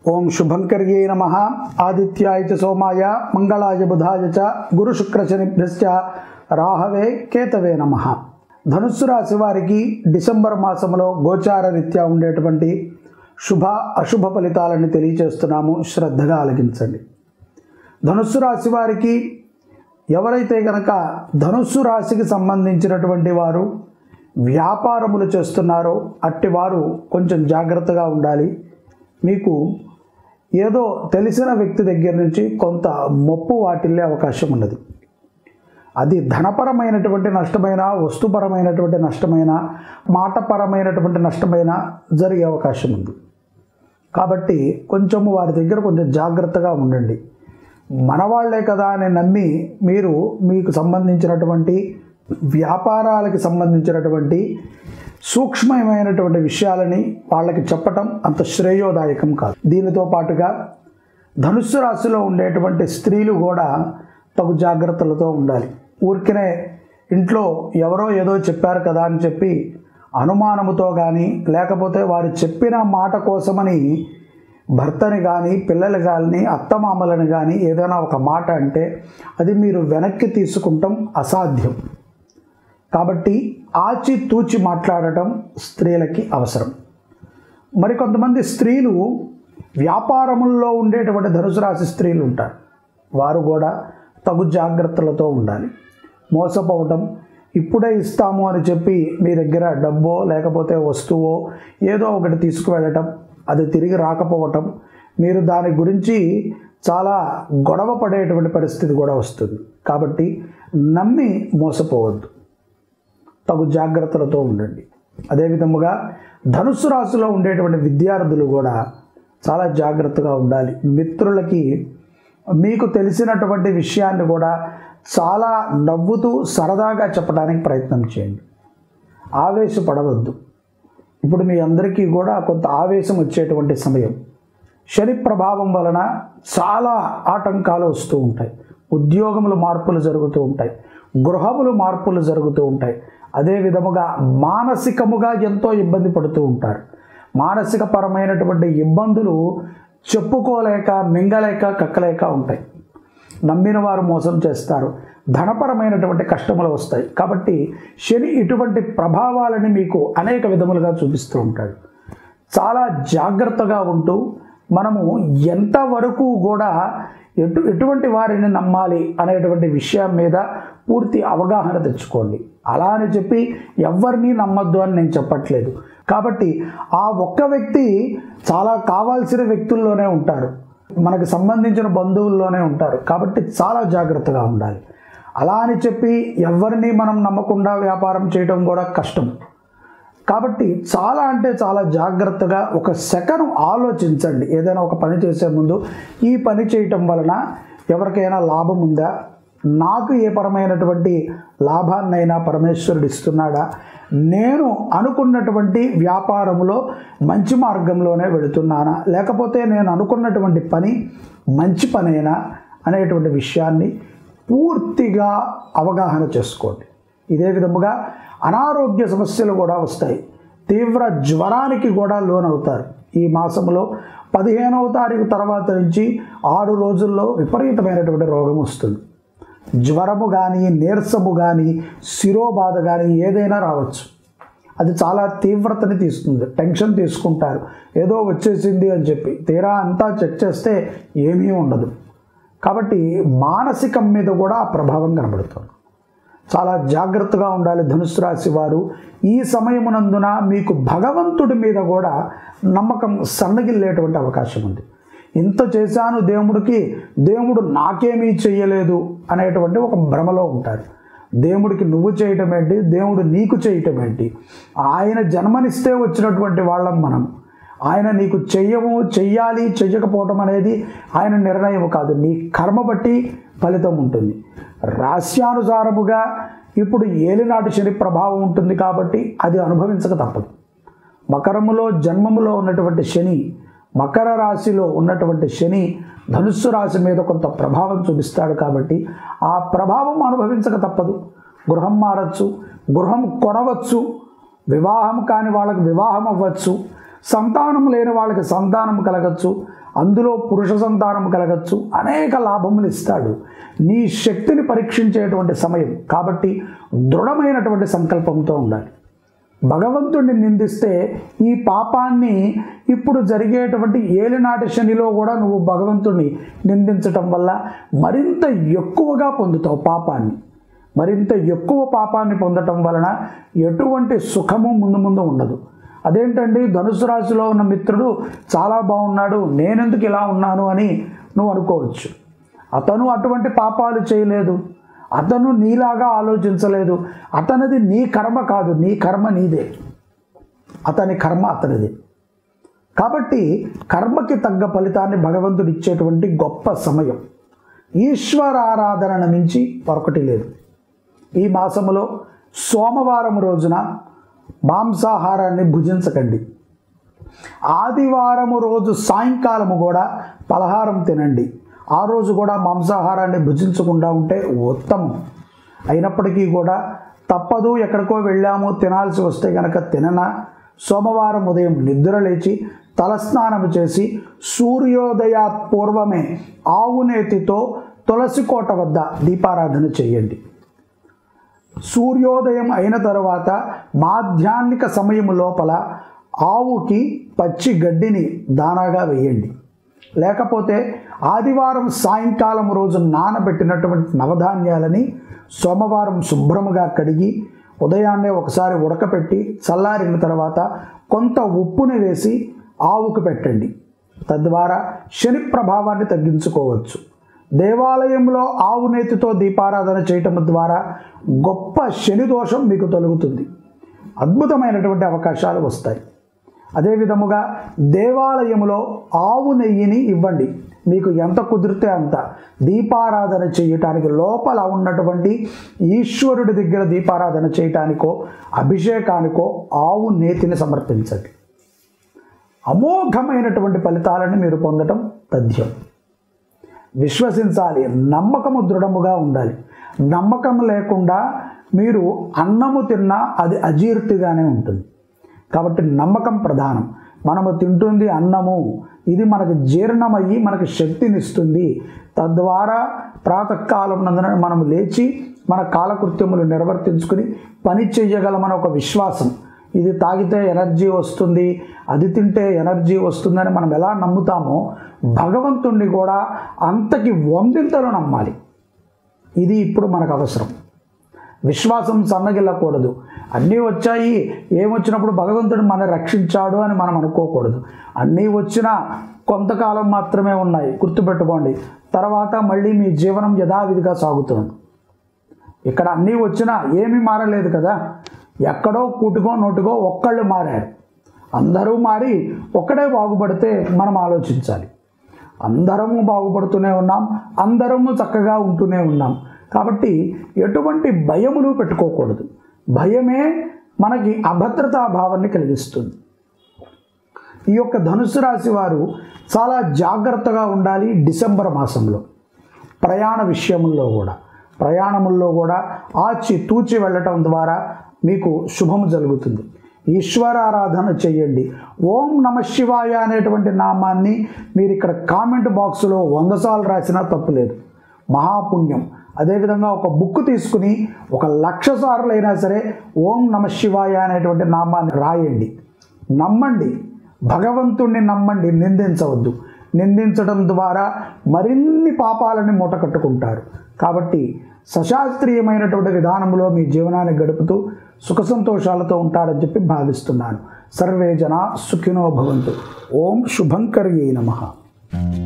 ఓం శుభంకర్యే నమ ఆదిత్యాయ చ సోమాయ మంగళాయ బుధాయ చ గురు శుక్ర శనిభ్యశ్చ రాహవే కేతవే నమ ధనుస్సు రాశి వారికి డిసెంబర్ మాసంలో గోచార రీత్యా ఉండేటువంటి శుభ అశుభ ఫలితాలను తెలియచేస్తున్నాము శ్రద్ధగా ఆలకించండి ధనుస్సు రాశి వారికి ఎవరైతే కనుక ధనుస్సు రాశికి సంబంధించినటువంటి వారు వ్యాపారములు చేస్తున్నారో అట్టివారు కొంచెం జాగ్రత్తగా ఉండాలి మీకు ఏదో తెలిసిన వ్యక్తి దగ్గర నుంచి కొంత మొప్పు వాటిల్లే అవకాశం ఉన్నది అది ధనపరమైనటువంటి నష్టమైన వస్తుపరమైనటువంటి నష్టమైన మాటపరమైనటువంటి నష్టమైన జరిగే అవకాశం ఉంది కాబట్టి కొంచెము వారి దగ్గర కొంచెం జాగ్రత్తగా ఉండండి మనవాళ్లే కదా అని నమ్మి మీరు మీకు సంబంధించినటువంటి వ్యాపారాలకి సంబంధించినటువంటి సూక్ష్మమైనటువంటి విషయాలని వాళ్ళకి చెప్పటం అంత శ్రేయోదాయకం కాదు దీనితో పాటుగా ధనుస్సు రాశిలో ఉండేటువంటి స్త్రీలు కూడా తగు జాగ్రత్తలతో ఉండాలి ఊరికనే ఇంట్లో ఎవరో ఏదో చెప్పారు కదా అని చెప్పి అనుమానముతో కానీ లేకపోతే వారు చెప్పిన మాట కోసమని భర్తని కానీ పిల్లలు కానీ అత్తమామలని కానీ ఏదైనా ఒక మాట అంటే అది మీరు వెనక్కి తీసుకుంటాం అసాధ్యం కాబట్టి ఆచి తూచి మాట్లాడటం స్త్రీలకి అవసరం మరికొంతమంది స్త్రీలు వ్యాపారముల్లో ఉండేటువంటి ధనుసు రాశి స్త్రీలు ఉంటారు వారు కూడా తగు జాగ్రత్తలతో ఉండాలి మోసపోవటం ఇప్పుడే ఇస్తాము అని చెప్పి మీ దగ్గర డబ్బో లేకపోతే వస్తువో ఏదో ఒకటి తీసుకువెళ్ళటం అది తిరిగి రాకపోవటం మీరు దాని గురించి చాలా గొడవ పడేటువంటి పరిస్థితి కూడా వస్తుంది కాబట్టి నమ్మి మోసపోవద్దు తగు జాగ్రత్తలతో ఉండండి అదేవిధముగా ధనుస్సు రాశిలో ఉండేటువంటి విద్యార్థులు కూడా చాలా జాగ్రత్తగా ఉండాలి మిత్రులకి మీకు తెలిసినటువంటి విషయాన్ని కూడా చాలా నవ్వుతూ సరదాగా చెప్పడానికి ప్రయత్నం చేయండి ఆవేశపడవద్దు ఇప్పుడు మీ అందరికీ కూడా కొంత ఆవేశం వచ్చేటువంటి సమయం శని ప్రభావం వలన చాలా ఆటంకాలు వస్తూ ఉంటాయి ఉద్యోగములు మార్పులు జరుగుతూ ఉంటాయి గృహములు మార్పులు జరుగుతూ ఉంటాయి అదే విధముగా మానసికముగా ఎంతో ఇబ్బంది పడుతూ ఉంటారు మానసిక పరమైనటువంటి ఇబ్బందులు చెప్పుకోలేక మింగలేక కక్కలేక ఉంటాయి నమ్మిన వారు మోసం చేస్తారు ధనపరమైనటువంటి కష్టములు వస్తాయి కాబట్టి శని ఇటువంటి ప్రభావాలని మీకు అనేక విధములుగా చూపిస్తూ ఉంటాడు చాలా జాగ్రత్తగా ఉంటూ మనము ఎంతవరకు కూడా ఎటు ఎటువంటి వారిని నమ్మాలి అనేటువంటి విషయం మీద పూర్తి అవగాహన తెచ్చుకోండి అలా అని చెప్పి ఎవరిని నమ్మద్దు అని నేను చెప్పట్లేదు కాబట్టి ఆ ఒక్క వ్యక్తి చాలా కావాల్సిన వ్యక్తుల్లోనే ఉంటారు మనకు సంబంధించిన బంధువుల్లోనే ఉంటారు కాబట్టి చాలా జాగ్రత్తగా ఉండాలి అలా అని చెప్పి ఎవరిని మనం నమ్మకుండా వ్యాపారం చేయడం కూడా కష్టం కాబట్టి చాలా అంటే చాలా జాగ్రత్తగా ఒక సెకండ్ ఆలోచించండి ఏదైనా ఒక పని చేసే ముందు ఈ పని చేయటం వలన ఎవరికైనా లాభం ఉందా నాకు ఏ పరమైనటువంటి లాభాన్నైనా పరమేశ్వరుడు ఇస్తున్నాడా నేను అనుకున్నటువంటి వ్యాపారంలో మంచి మార్గంలోనే వెళుతున్నానా లేకపోతే నేను అనుకున్నటువంటి పని మంచి పనేనా అనేటువంటి విషయాన్ని పూర్తిగా అవగాహన చేసుకోండి ఇదే విధముగా అనారోగ్య సమస్యలు కూడా వస్తాయి తీవ్ర జ్వరానికి కూడా లోనవుతారు ఈ మాసంలో పదిహేనవ తారీఖు తర్వాత నుంచి ఆరు రోజుల్లో విపరీతమైనటువంటి రోగం వస్తుంది జ్వరము కానీ నీరసము కానీ శిరోబాధ కానీ ఏదైనా రావచ్చు అది చాలా తీవ్రతని తీస్తుంది టెన్షన్ తీసుకుంటారు ఏదో వచ్చేసింది అని చెప్పి తీరా అంతా చెక్ చేస్తే ఏమీ ఉండదు కాబట్టి మానసికం మీద కూడా ఆ ప్రభావం కనబడుతుంది చాలా జాగ్రత్తగా ఉండాలి ధనుసు రాశి వారు ఈ సమయమునందున మీకు భగవంతుడి మీద కూడా నమ్మకం సన్నగిల్లేటువంటి అవకాశం ఉంది ఇంత చేశాను దేవుడికి దేవుడు నాకేమీ చెయ్యలేదు అనేటువంటి ఒక భ్రమలో ఉంటారు దేవుడికి నువ్వు చేయటం ఏంటి దేవుడు నీకు చేయటం ఏంటి ఆయన జన్మనిస్తే వచ్చినటువంటి వాళ్ళం మనం ఆయన నీకు చెయ్యము చెయ్యాలి చెయ్యకపోవటం అనేది ఆయన నిర్ణయం కాదు నీ కర్మ బట్టి ఫలితం ఉంటుంది రాశ్యానుసారముగా ఇప్పుడు ఏలినాటి శని ప్రభావం ఉంటుంది కాబట్టి అది అనుభవించక తప్పదు మకరములో జన్మములో ఉన్నటువంటి శని మకర రాశిలో ఉన్నటువంటి శని ధనుస్సు రాశి మీద కొంత ప్రభావం చూపిస్తాడు కాబట్టి ఆ ప్రభావం అనుభవించక తప్పదు గృహం మారచ్చు గృహం కొనవచ్చు వివాహం కాని వాళ్ళకి వివాహం అవ్వచ్చు సంతానం లేని వాళ్ళకి సంతానం కలగచ్చు అందులో పురుష సంతానం కలగచ్చు అనేక లాభములు ఇస్తాడు నీ శక్తిని పరీక్షించేటువంటి సమయం కాబట్టి దృఢమైనటువంటి సంకల్పంతో ఉండాలి భగవంతుడిని నిందిస్తే ఈ పాపాన్ని ఇప్పుడు జరిగేటువంటి ఏలినాటి శనిలో కూడా నువ్వు భగవంతుడిని నిందించటం వల్ల మరింత ఎక్కువగా పొందుతావు పాపాన్ని మరింత ఎక్కువ పాపాన్ని పొందటం వలన ఎటువంటి సుఖము ముందు ముందు ఉండదు అదేంటండి ధనుసు రాశిలో ఉన్న మిత్రుడు చాలా బాగున్నాడు నేనెందుకు ఇలా ఉన్నాను అని నువ్వు అనుకోవచ్చు అతను అటువంటి పాపాలు చేయలేదు అతను నీలాగా ఆలోచించలేదు అతనిది నీ కర్మ కాదు నీ కర్మ నీదే అతని కర్మ అతనిది కాబట్టి కర్మకి తగ్గ ఫలితాన్ని భగవంతుడు ఇచ్చేటువంటి గొప్ప సమయం ఈశ్వర ఆరాధన మించి మరొకటి లేదు ఈ మాసములో సోమవారం రోజున మాంసాహారాన్ని భుజించకండి ఆదివారము రోజు సాయంకాలము కూడా పలహారం తినండి ఆ రోజు కూడా మాంసాహారాన్ని భుజించకుండా ఉంటే ఉత్తమం అయినప్పటికీ కూడా తప్పదు ఎక్కడికో వెళ్ళాము తినాల్సి వస్తే కనుక తిననా సోమవారం ఉదయం నిద్ర లేచి తలస్నానం చేసి సూర్యోదయాత్ పూర్వమే ఆవునేతితో తులసి కోట వద్ద దీపారాధన చేయండి సూర్యోదయం అయిన తర్వాత మాధ్యాహ్నిక సమయం లోపల ఆవుకి పచ్చి గడ్డిని దానాగా వేయండి లేకపోతే ఆదివారం సాయంకాలం రోజు నానబెట్టినటువంటి నవధాన్యాలని సోమవారం శుభ్రముగా కడిగి ఉదయాన్నే ఒకసారి ఉడకపెట్టి చల్లారిన తర్వాత కొంత ఉప్పుని వేసి ఆవుకు పెట్టండి తద్వారా శని ప్రభావాన్ని తగ్గించుకోవచ్చు దేవాలయంలో ఆవు నేతితో దీపారాధన చేయటం ద్వారా గొప్ప శని దోషం మీకు తొలగుతుంది అద్భుతమైనటువంటి అవకాశాలు వస్తాయి అదే విధముగా దేవాలయంలో ఆవు నెయ్యిని ఇవ్వండి మీకు ఎంత కుదిరితే అంత దీపారాధన చేయటానికి లోపల ఉన్నటువంటి ఈశ్వరుడి దగ్గర దీపారాధన చేయటానికో అభిషేకానికో ఆవు నేతిని సమర్పించండి అమోఘమైనటువంటి ఫలితాలను మీరు పొందటం తథ్యం విశ్వసించాలి నమ్మకము దృఢముగా ఉండాలి నమ్మకం లేకుండా మీరు అన్నము తిన్నా అది అజీర్తిగానే ఉంటుంది కాబట్టి నమ్మకం ప్రధానం మనము తింటుంది అన్నము ఇది మనకు జీర్ణమయ్యి మనకు శక్తినిస్తుంది తద్వారా ప్రాతకాలం నందున మనం లేచి మన కాలకృత్యములు నిర్వర్తించుకుని పని చేయగలమని ఒక విశ్వాసం ఇది తాగితే ఎనర్జీ వస్తుంది అది తింటే ఎనర్జీ వస్తుందని మనం ఎలా నమ్ముతామో భగవంతుణ్ణి కూడా అంతకి వందింతలు నమ్మాలి ఇది ఇప్పుడు మనకు అవసరం విశ్వాసం సన్నగిల్లకూడదు అన్నీ వచ్చాయి ఏమొచ్చినప్పుడు భగవంతుడు మన రక్షించాడు అని మనం అనుకోకూడదు అన్నీ వచ్చినా కొంతకాలం మాత్రమే ఉన్నాయి గుర్తుపెట్టుకోండి తర్వాత మళ్ళీ మీ జీవనం యథావిధిగా సాగుతుంది ఇక్కడ అన్నీ వచ్చినా ఏమీ మారలేదు కదా ఎక్కడో కూటుకో నోటుకో ఒక్కళ్ళు మారారు అందరూ మారి ఒక్కడే బాగుపడితే మనం ఆలోచించాలి అందరము బాగుపడుతూనే ఉన్నాం అందరము చక్కగా ఉంటూనే ఉన్నాం కాబట్టి ఎటువంటి భయములు పెట్టుకోకూడదు భయమే మనకి అభద్రతా భావాన్ని కలిగిస్తుంది ఈ యొక్క ధనుసు రాశి వారు చాలా జాగ్రత్తగా ఉండాలి డిసెంబర్ మాసంలో ప్రయాణ విషయముల్లో కూడా ప్రయాణముల్లో కూడా ఆచి తూచి వెళ్ళటం ద్వారా మీకు శుభము జరుగుతుంది ఈశ్వరారాధన చేయండి ఓం నమ శివాయ అనేటువంటి నామాన్ని మీరు ఇక్కడ కామెంట్ బాక్సులో వంద సార్లు రాసినా తప్పులేదు మహాపుణ్యం అదేవిధంగా ఒక బుక్ తీసుకుని ఒక లక్ష సార్లు అయినా సరే ఓం నమ శివాయ అనేటువంటి నామాన్ని రాయండి నమ్మండి భగవంతుణ్ణి నమ్మండి నిందించవద్దు నిందించడం ద్వారా మరిన్ని పాపాలని మూట కట్టుకుంటారు కాబట్టి సశాస్త్రీయమైనటువంటి విధానంలో మీ జీవనాన్ని గడుపుతూ సుఖ సంతోషాలతో ఉంటారని చెప్పి భావిస్తున్నాను సర్వే జన సుఖినో భవంతు ఓం శుభంకర్యై నమః